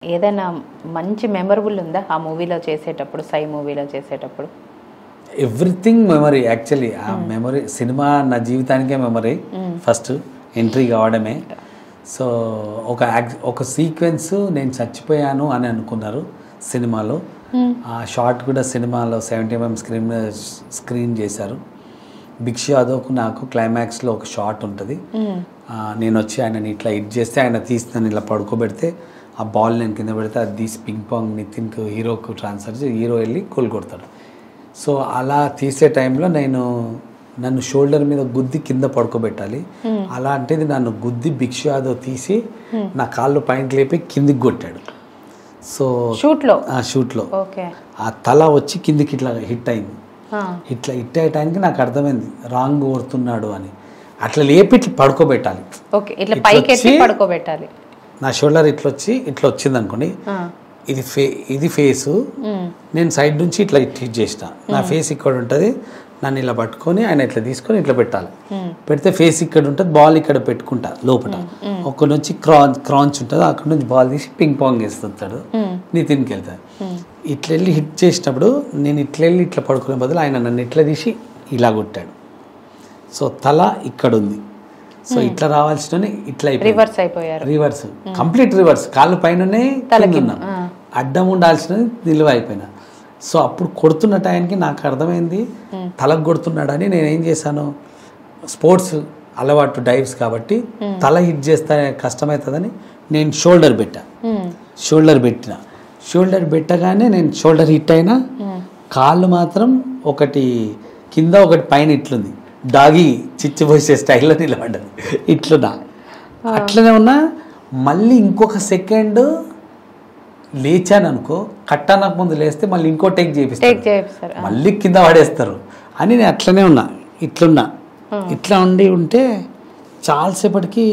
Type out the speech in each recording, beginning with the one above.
ఏదైనా మంచి మెమరబుల్ ఉందా ఆ మూవీలో చేసేటప్పుడు సై మూవీలో చేసేటప్పుడు ఎవ్రీథింగ్ మెమరీ యాక్చువల్లీ ఆ మెమరీ సినిమా నా జీవితానికే మెమరీ ఫస్ట్ ఎంట్రీ కావడమే సో ఒక యాక్ ఒక సీక్వెన్స్ నేను చచ్చిపోయాను అని అనుకున్నారు సినిమాలో ఆ షార్ట్ కూడా సినిమాలో సెవెంటీ ఎంఎం స్క్రీన్ స్క్రీన్ చేశారు భిక్ష యాదవ్కు నాకు క్లైమాక్స్లో ఒక షార్ట్ ఉంటుంది ఆ, నేను వచ్చి ఆయనని ఇట్లా హిట్ చేస్తే ఆయన తీసి నన్ను ఇలా పడుకోబెడితే ఆ బాల్ నేను కింద పెడితే అది తీసి పింగ్ పాంగ్ నితిన్కు హీరోకు ట్రాన్స్ఫర్ చేసి హీరో వెళ్ళి కోల్ కొడతాడు సో అలా తీసే టైంలో నేను నన్ను షోల్డర్ మీద గుద్ది కింద పడుకోబెట్టాలి అలాంటిది నన్ను గుద్ది భిక్ష యాదవ్ తీసి నా కాళ్ళు పైనకి లేపి కిందికి కొట్టాడు సో షూట్లో ఆ షూట్లో ఓకే ఆ తల వచ్చి కిందికి ఇట్లా హిట్ అయింది ఇట్లా హిట్ అయ్యటానికి నాకు అర్థమైంది రాంగ్ కొడుతున్నాడు అని అట్లా లేపి ఇట్లా పడుకోబెట్టాలి ఓకే ఇట్లా ఇట్లా పైకి ఎత్తి వచ్చి- పడుకోబెట్టాలి నా షోల్డర్ ఇట్లా వచ్చి ఇట్లా వచ్చింది అనుకోండి ఆ. ఇది ఫే ఇది ఫేసు మ్మ్. నేను సైడ్ నుంచి ఇట్లా హిట్ చేసిన నా ఫేస్ ఇక్కడ ఉంటుంది నన్ను ఇలా పట్టుకొని ఆయన ఇట్లా తీసుకొని ఇట్లా పెట్టాలి పెడితే ఫేస్ ఇక్కడ ఉంటుంది బాల్ ఇక్కడ పెట్టుకుంటా లోపల ఒక నుంచి క్రాంచ్ క్రాంచ్ ఉంటుంది అక్కడ నుంచి బాల్ తీసి పింగ్ పాంగ్ వేస్తుంటాడు నితిన్కి వెళ్తాడు ఇట్లా వెళ్ళి హిట్ చేసినప్పుడు నేను ఇట్లా వెళ్ళి ఇట్లా పడుకునే బదులు ఆయన నన్ను ఇట్లా తీసి ఇలా కొట్టాడు సో తల ఇక్కడ ఉంది సో ఇట్లా రావాల్సిన ఇట్లా అయిపోయింది రివర్స్ అయిపోయారు రివర్స్ కంప్లీట్ రివర్స్ కాళ్ళు పైననే కింద ఉన్నా. అడ్డం ఉండాల్సినది నిలువ అయిపోయినా సో అప్పుడు కొడుతున్న టైంకి నాకు అర్థమైంది తలకు కొడుతున్నాడని నేను ఏం చేశాను స్పోర్ట్స్ అలవాటు డైవ్స్ కాబట్టి తల హిట్ చేస్తే కష్టమవుతుందని నేను షోల్డర్ పెట్టా మ్మ్. షోల్డర్ పెట్టిన షోల్డర్ పెట్టగానే నేను షోల్డర్ హిట్ అయినా కాళ్ళు మాత్రం ఒకటి కింద ఒకటి పైన ఇట్లుంది డాగి చిచ్చు పోసే స్టైల్లో నిలబడ్డది ఇట్లున్నా అట్లనే ఉన్నా మళ్ళీ ఇంకొక సెకండ్ లేచాను అనుకో కట్టనకు ముందు లేస్తే మళ్ళీ ఇంకో టేక్ టేక్ చేపిస్తాను చేపిస్తారు మళ్ళీ కింద పడేస్తారు అని నేను అట్లనే ఉన్నా ఇట్లున్నా ఇట్లా ఉండి ఉంటే చాలాసేపటికి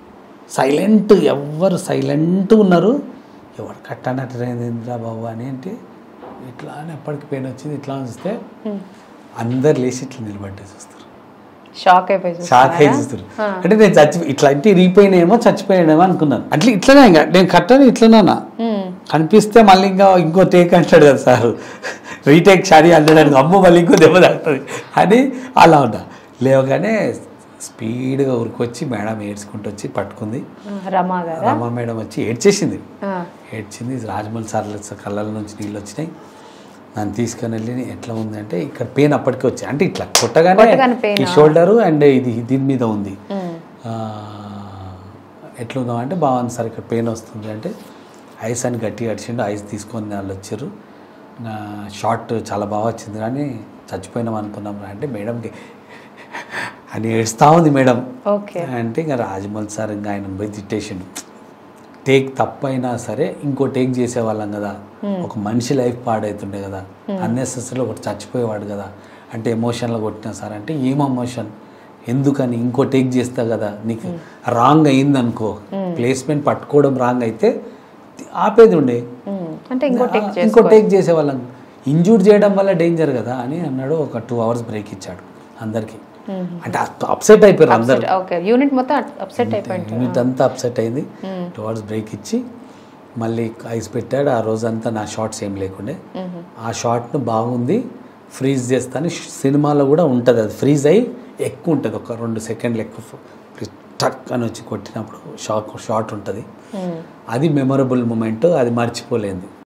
సైలెంట్ ఎవ్వరు సైలెంట్ ఉన్నారు ఎవరు కట్టనట్రైందిరా బాబు అని అంటే ఇట్లా అని ఎప్పటికి పెయిన్ వచ్చింది ఇట్లా అని చూస్తే అందరు లేచి ఇట్లా నిలబడ్డే చూస్తారు షాక్ అయిపోయి షాక్ అయి చూస్తారు అంటే నేను చచ్చి ఇట్లా అంటే ఇరిగిపోయినేమో చచ్చిపోయానేమో అనుకున్నాను అట్లా ఇట్లనే ఇంకా నేను కట్టను ఇట్లనేనా కనిపిస్తే మళ్ళీ ఇంకా ఇంకో టేక్ అంటాడు కదా సార్ రీటేక్ షాడీ అంటాడు అమ్మ మళ్ళీ ఇంకో దెబ్బ తాగుతుంది అని అలా ఉన్నా లేవగానే స్పీడ్గా ఊరికొచ్చి మేడం ఏడ్చుకుంటూ వచ్చి పట్టుకుంది రమా గారా రమా మేడం వచ్చి ఏడ్చేసింది ఆ. ఏడ్చింది రాజమౌళి సార్లు కళ్ళ నుంచి నీళ్ళు వచ్చినాయి నన్ను తీసుకొని వెళ్ళి ఎట్లా ఉంది అంటే ఇక్కడ పెయిన్ అప్పటికే వచ్చాయి అంటే ఇట్లా కొట్టగానే కొట్టగానే pain ఈ షోల్డరు అండ్ ఇది దీని మీద ఉంది మ్మ్. ఆ, ఎట్లుందాం అంటే బాగుంది సార్ ఇక్కడ పెయిన్ వస్తుంది అంటే ఐస్ అని గట్టిగా అడిచిండు ఐస్ తీసుకొని వాళ్ళు వచ్చారు నా షార్ట్ చాలా బాగా వచ్చింది కానీ చచ్చిపోయినాం అనుకున్నాం రా అంటే మేడంకి అని ఏడుస్తూ ఉంది మేడం ఓకే అంటే ఇంకా రాజమౌళి సార్ ఇంకా ఆయన పోయి తిట్టేసిండు టేక్ తప్పైనా సరే ఇంకో టేక్ చేసేవాళ్ళం కదా ఒక మనిషి లైఫ్ పాడవుతుండే కదా అన్నెసెసరీ ఒకటి చచ్చిపోయేవాడు కదా అంటే ఎమోషన్లో కొట్టినా సార్ అంటే ఏం ఎమోషన్ ఎందుకని ఇంకో టేక్ చేస్తా కదా నీకు రాంగ్ అయింది అనుకో ప్లేస్మెంట్ పట్టుకోవడం రాంగ్ అయితే ఆపేది ఉండే మ్మ్. అంటే ఇంకో టేక్ ఆ, ఇంకో టేక్ చేసేవాళ్ళం ఇంజూర్ చేయడం వల్ల డేంజర్ కదా అని అన్నాడు ఒక టూ అవర్స్ బ్రేక్ ఇచ్చాడు అందరికి అంటే అప్సెట్ అయిపోయారు అందరు ఓకే యూనిట్ మొత్తం అప్సెట్ అయిపోయింది యూనిట్ అంతా అప్సెట్ అయింది టూ అవర్స్ బ్రేక్ ఇచ్చి మళ్ళీ ఐస్ పెట్టాడు ఆ రోజంతా నా షార్ట్స్ ఏం లేకుండే ఆ షార్ట్ను బాగుంది ఫ్రీజ్ చేస్తాను సినిమాలో కూడా ఉంటుంది అది ఫ్రీజ్ అయ్యి ఎక్కువ ఉంటుంది ఒక రెండు సెకండ్లు ఎక్కువ టక్ అని వచ్చి కొట్టినప్పుడు షాక్ షార్ట్ ఉంటుంది అది మెమొరబుల్ మూమెంట్ అది మర్చిపోలేంది